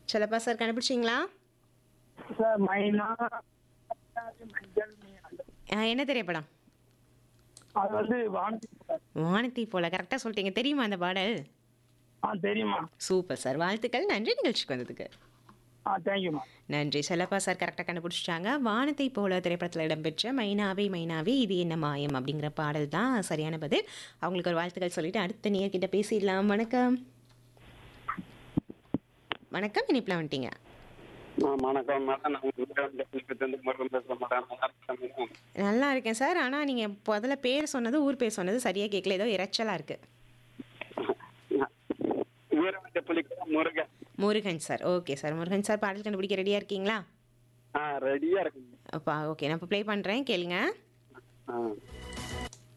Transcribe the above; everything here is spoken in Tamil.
செல்லப்பா சார் கண்டுபிடிச்சிங்களா சார் மைனா மஞ்சள் மீன் ஆ, என்ன திரைப்படம் அது வந்து வானதி சார் வானத்தை போல கரெக்டாக சொல்லிட்டீங்க தெரியுமா அந்த பாடல் ஆ தெரியுமா சூப்பர் சார் வாழ்த்துக்கள் நன்றி நிகழ்ச்சிக்கு வந்ததுக்கு ஆ தேங்க்யூமா நன்றி செல்லப்பா சார் கரெக்டாக கண்டுபிடிச்சிட்டாங்க வானத்தை போல திரைப்படத்தில் இடம்பெற்ற மைனாவே மைனாவே இது என்ன மாயம் அப்படிங்கிற பாடல் தான் சரியான பதில் அவங்களுக்கு ஒரு வாழ்த்துக்கள் சொல்லிட்டு அடுத்த நேர்கிட்ட பேசிடலாம் வணக்கம் வணக்கம் இனிப்பில் வந்துட்டீங்க ஆ, வணக்கம் மேடம் நான் வீட்டிலிருந்து முருகன் பேசுகிறேன் மேடம் நல்லா இருக்கேன் மேடம் நல்லா இருக்கேன் சார் ஆனால் நீங்கள் முதல்ல பேர் சொன்னது ஊர் பேர் சொன்னது சரியாக கேட்கல ஏதோ இறைச்சலாக இருக்குது வீரவண்ட புலிக்கு Murugan Murugan sir okay sir Murugan sir பாடல் கண்டுபிடிக்க ரெடியாக இருக்கீங்களா ஆ ரெடியாக இருக்குங்க அப்பா ஓகே நான் இப்போ ப்ளே பண்ணுறேன் கேளுங்க ஆ